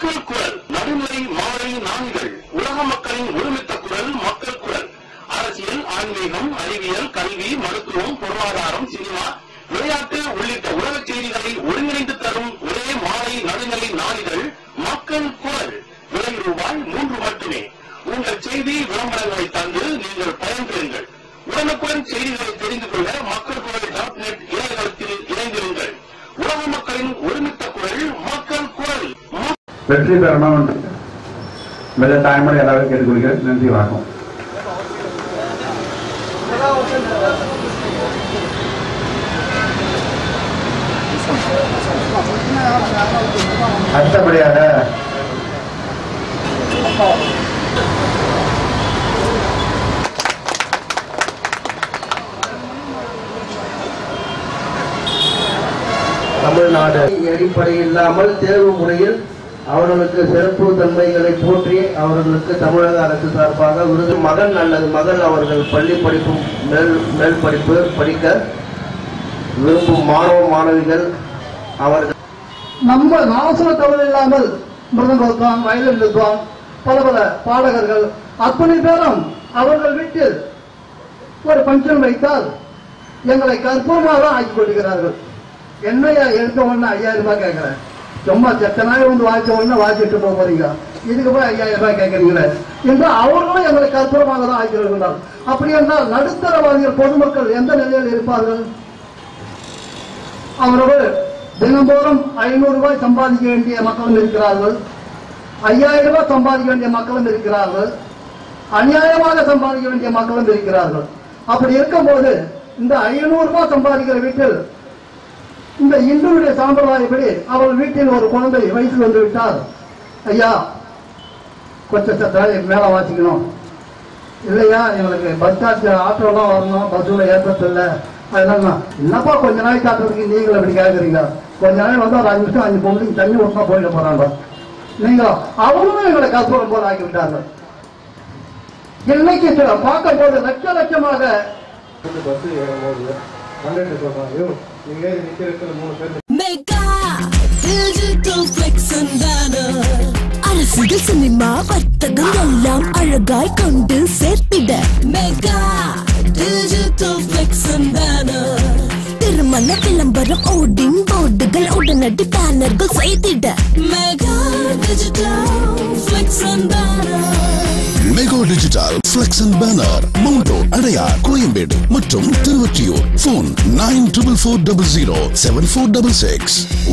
மக்கள் குரல் நடுநிலை மாலை நான்கள் உலக மக்களின் ஒருமித்த குரல் மக்கள் குரல் அரசியல் ஆன்மீகம் அறிவியல் கல்வி மருத்துவம் பொருளாதாரம் சினிமா விளையாட்டு உள்ளிட்ட உலக செய்திகளை ஒருங்கிணைந்து தரும் ஒரே மாலை நடுநிலை நாளிதழ் மக்கள் குரல் விலை ரூபாய் மூன்று மட்டுமே உங்கள் செய்தி விளம்பரங்களை தந்து நீங்கள் பயன்பெறுங்கள் உடனுக்குடன் செய்திகளை தெரிந்து கொள்ள மக்கள் குரல் டாட் நெட் இணையதளத்தில் இணைந்திருங்கள் உலக மக்களின் ஒருமித்த குரல் மக்கள் குரல் ம- வெற்றி பெறணும் என்று மிக தாய்மொழி எல்லாரும் கேட்டுக்கொள்கிறேன் நன்றி வணக்கம் அடுத்தபடியாக தமிழ்நாடு அடிப்படை இல்லாமல் தேர்வு முறையில் அவர்களுக்கு சிறப்பு தன்மைகளை போற்றி அவர்களுக்கு தமிழக அரசு சார்பாக விருது மகன் அல்லது மகள் அவர்கள் பள்ளி படிப்பு மேல் மேல் படிப்பு படிக்க விரும்பும் மாணவ மாணவிகள் அவர்கள் நம்ம நாசன தமிழ் இல்லாமல் மிருதங்க வித்வான் வயலின் வித்வான் பல பல பாடகர்கள் அத்தனை பேரும் அவர்கள் வீட்டில் ஒரு பஞ்சம் வைத்தால் எங்களை கற்பூரமாக தான் ஆக்கி கொள்கிறார்கள் என்னையா எடுத்த உடனே ஐயாயிரம் ரூபாய் கேட்கிறேன் சும்மா செத்த நாய் வந்து வாய்ச்ச உடனே வாய்ச்சிட்டு போக போறீங்க இதுக்கு போய் ஐயாயிரம் ரூபாய் கேட்கறீங்களே என்று அவர்களும் எங்களை கற்பூரமாக தான் ஆக்கி வருகிறார் அப்படி என்றால் நடுத்தரவாதிகள் பொதுமக்கள் எந்த நிலையில் இருப்பார்கள் அவர்கள் தினந்தோறும் ஐநூறு ரூபாய் சம்பாதிக்க வேண்டிய மக்களும் இருக்கிறார்கள் ஐயாயிரம் ரூபாய் சம்பாதிக்க வேண்டிய மக்களும் இருக்கிறார்கள் அநியாயமாக சம்பாதிக்க வேண்டிய மக்களும் இருக்கிறார்கள் அப்படி இருக்கும்போது இந்த ஐநூறு ரூபாய் சம்பாதிக்கிற வீட்டில் இந்த இந்துடைய சாம்பிரதாயப்படி அவள் வீட்டில் ஒரு குழந்தை வயசுக்கு வந்து விட்டால் ஐயா கொஞ்சம் சத்தாய் மேல வாசிக்கணும் இல்லையா எங்களுக்கு பஸ் சார்ஜ் ஆட்டோலாம் வரணும் பஸ்ஸில் ஏற்றத்தில்லை அதனால என்னப்பா கொஞ்ச நாள் காட்டுறதுக்கு நீங்களும் அப்படி கேட்குறீங்க கொஞ்ச நாள் வந்து ஒரு அஞ்சு நிமிஷம் அஞ்சு பொம்பளைக்கு தண்ணி ஊற்றினா போயிட போறாங்க நீங்க அவங்களும் எங்களை கற்பூரம் போல ஆக்கி விட்டாங்க இன்னைக்கு சில பார்க்கும் போது லட்ச லட்சமாக பஸ் ஏறும்போது கண்டக்டர் சொல்றாங்க நீங்க ஏறி நிக்கிறதுக்கு மூணு பேர் Mega Digital Flex and Banner அரசியல் சினிமா வர்த்தகம் எல்லாம் அழகாய் கொண்டு சேர்த்திட mega digital flex and banner திருமண விளம்பரம் ஓடிங் போர்டுகள் உடனடி பேனர்கள் செய்திட mega digital flex and banner mega digital flex and banner Mount Road Adyar Koyambedu மற்றும் Thiruvottiyur phone nine triple four double zero seven four double six